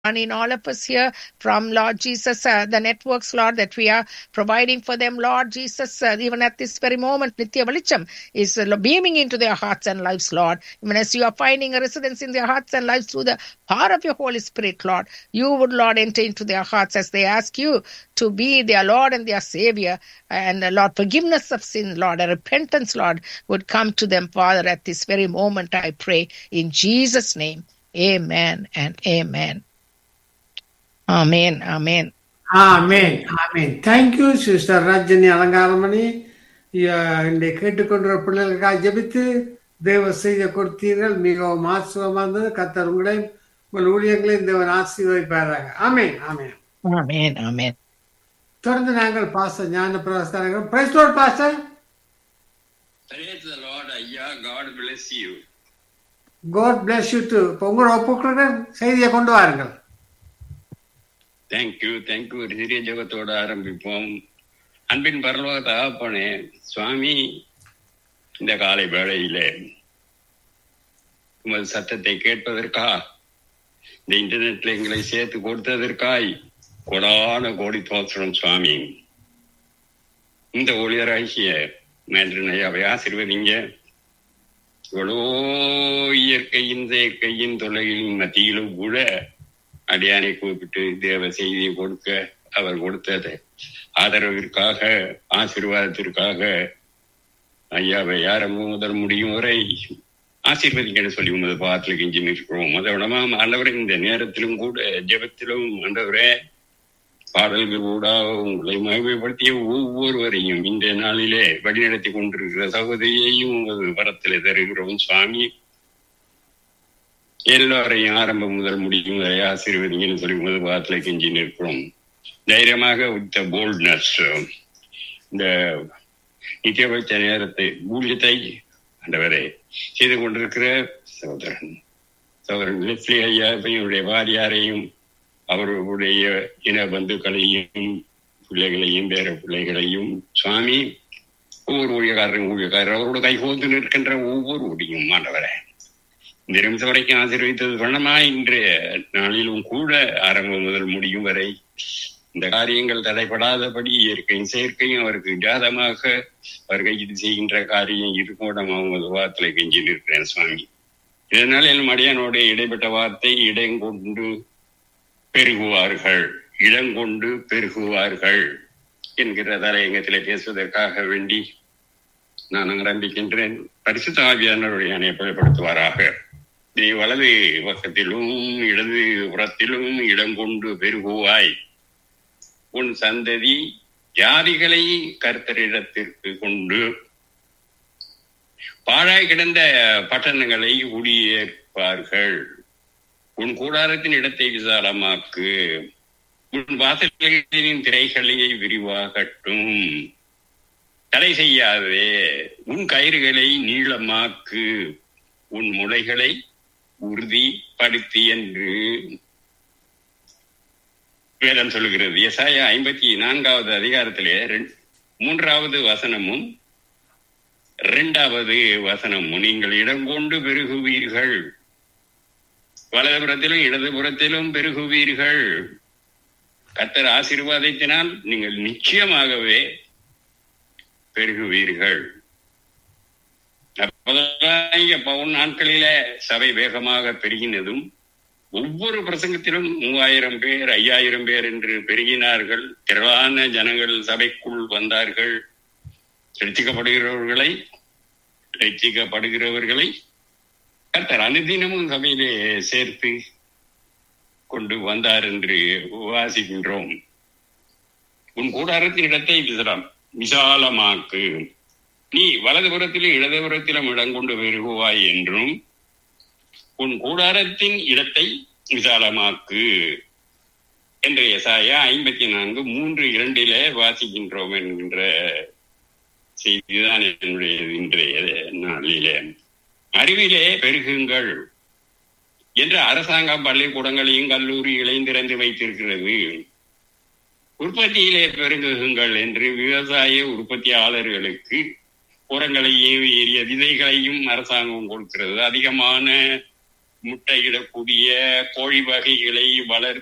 and in all of us here from Lord Jesus, uh, the networks, Lord, that we are providing for them, Lord Jesus, uh, even at this very moment, Nitya Valicham is uh, beaming into their hearts and lives, Lord. Even as you are finding a residence in their hearts and lives through the power of your Holy Spirit, Lord, you would, Lord, enter into their hearts as they ask you to be their Lord and their Savior. And, uh, Lord, forgiveness of sin, Lord, and repentance, Lord, would come to them, Father, at this very moment, I pray, in Jesus' name. Amen and amen. Amen. Amen. Amen amen thank you sister Rajini Alangaramani இன்றை கேட்டுக்கொண்ட பிள்ளைகளுக்காக ஜெபித்து தேவ செய்த கொடுத்தீர்கள் மிகவும் ஆசிரமமாக இருந்தது கத்தர் உங்களையும் உங்கள் ஊழியங்களையும் தேவன் ஆசீர்வதிப்பாராங்க ஆமேன் ஆமேன் Amen. Amen. தொடர்ந்து நாங்கள் pastor Gnana Prasthana praise Lord pastor Praise the Lord, ஐயா God bless you. God bless you to இப்போ உங்களோட ஒப்புக்கிற செய்தியை கொண்டு வாருங்கள் தேங்க்யூ தேங்க்யூ ஒரு சிறிய ஜெபத்தோட ஆரம்பிப்போம் அன்பின் பரலோக தகப்பனே சுவாமி இந்த காலை வேளையிலே உமது சத்தத்தை கேட்பதற்கா இந்த இன்டர்நெட்ல எங்களை சேர்த்து கொடுத்ததற்காய் கொடான கோடி தோற்றம் சுவாமி இந்த ஒளியராகிய மேன்றையாவை ஆசிர்வதிங்க இவ்வளோ இயற்கையின் செயற்கையின் தொல்லைகளின் மத்தியிலும் கூட அடியானை கூப்பிட்டு தேவ செய்தியை கொடுக்க அவர் கொடுத்தது ஆதரவிற்காக ஆசீர்வாதத்திற்காக ஐயாவை ஆரம்பம் முதல் முடியும் வரை ஆசீர்வதிக்கன்னு சொல்லி உமது பாத்துல கெஞ்சி நிற்கிறோம் அதை விடமா ஆண்டவரே இந்த நேரத்திலும் கூட ஜெபத்திலும் ஆண்டவரே பாடல்கள் கூட உங்களை மகிமைப்படுத்திய ஒவ்வொருவரையும் இந்த நாளிலே வழிநடத்தி கொண்டிருக்கிற சகோதரியையும் உங்களது வரத்திலே தருகிறோம் சுவாமி எல்லாரையும் ஆரம்பம் முதல் முடியும் வரை ஆசீர்வதிங்கன்னு சொல்லி உங்களது பாதத்துல கெஞ்சி நிற்கிறோம் தைரியமாக வித் போல்ட்னஸ் இந்த நித்திய வைத்த நேரத்தை ஊழியத்தை ஆண்டவரே செய்து கொண்டிருக்கிற சகோதரன் சகோதரன் லெஸ்லி ஐயா என்னுடைய வாரியாரையும் அவர்களுடைய இன பந்துக்களையும் பிள்ளைகளையும் பேர பிள்ளைகளையும் சுவாமி ஒவ்வொரு ஊழியக்காரரும் ஊழியக்காரர் அவரோட கைகோந்து நிற்கின்ற ஒவ்வொரு ஊழியும் ஆண்டவரே இந்த நிமிஷம் வரைக்கும் ஆசீர்வதித்தது வண்ணமா இன்றைய நாளிலும் கூட ஆரம்பம் முதல் முடியும் வரை இந்த காரியங்கள் தடைப்படாதபடி இயற்கையும் செயற்கையும் அவருக்கு ஜாதமாக அவர் கைது செய்கின்ற காரியம் இருக்கோடம் அவங்க வார்த்தை கெஞ்சி நிற்கிறேன் சுவாமி இதனால் என் மடியானோட இடைப்பட்ட வார்த்தை இடங்கொண்டு பெருகுவார்கள் இடங்கொண்டு பெருகுவார்கள் என்கிற தலையங்கத்திலே பேசுவதற்காக வேண்டி நான் ஆரம்பிக்கின்றேன் பரிசுத்த ஆவியானவருடைய அணையப்படுத்துவாராக நீ வலது பக்கத்திலும் இடது புறத்திலும் இடங்கொண்டு பெருகுவாய் உன் சந்ததி ஜாதிகளை கர்த்தரிடத்திற்கு கொண்டு பாழாய் கிடந்த பட்டணங்களை குடியேற்பார்கள் உன் கூடாரத்தின் இடத்தை விசாலமாக்கு உன் வாசல்களின் திரைகளையை விரிவாகட்டும் தடை செய்யாதே உன் கயிறுகளை நீளமாக்கு உன் முளைகளை உறுதிப்படுத்தி என்று வேதம் சொல்லுகிறது எசாய ஐம்பத்தி நான்காவது அதிகாரத்திலே மூன்றாவது வசனமும் இரண்டாவது வசனமும் நீங்கள் இடங்கொண்டு பெருகுவீர்கள் வலதுபுறத்திலும் இடதுபுறத்திலும் பெருகுவீர்கள் கத்தர் ஆசீர்வாதத்தினால் நீங்கள் நிச்சயமாகவே பெருகுவீர்கள் பவுன் நாட்களில சபை வேகமாக பெருகினதும் ஒவ்வொரு பிரசங்கத்திலும் மூவாயிரம் பேர் ஐயாயிரம் பேர் என்று பெருகினார்கள் திரளான ஜனங்கள் சபைக்குள் வந்தார்கள் ரட்சிக்கப்படுகிறவர்களை ரட்சிக்கப்படுகிறவர்களை கர்த்தர் அனுதினமும் சபையிலே சேர்த்து கொண்டு வந்தார் என்று வாசிக்கின்றோம் உன் கூடாரத்தின் இடத்தை விசலம் விசாலமாக்கு நீ வலதுபுறத்திலும் இடதுபுறத்திலும் இடம் கொண்டு பெருகுவாய் என்றும் உன் கூடாரத்தின் இடத்தை விசாலமாக்கு என்ற எசாயா ஐம்பத்தி நான்கு மூன்று இரண்டிலே வாசிக்கின்றோம் என்கின்ற செய்திதான் என்னுடைய இன்றைய நாளிலே அறிவிலே பெருகுங்கள் என்று அரசாங்கம் பள்ளிக்கூடங்களையும் கல்லூரிகளையும் திறந்து வைத்திருக்கிறது உற்பத்தியிலே பெருகுங்கள் என்று விவசாய உற்பத்தியாளர்களுக்கு உரங்களையும் ஏறிய விதைகளையும் அரசாங்கம் கொடுக்கிறது அதிகமான முட்டையிடக்கூடிய கோழி வகைகளை வளர்த்து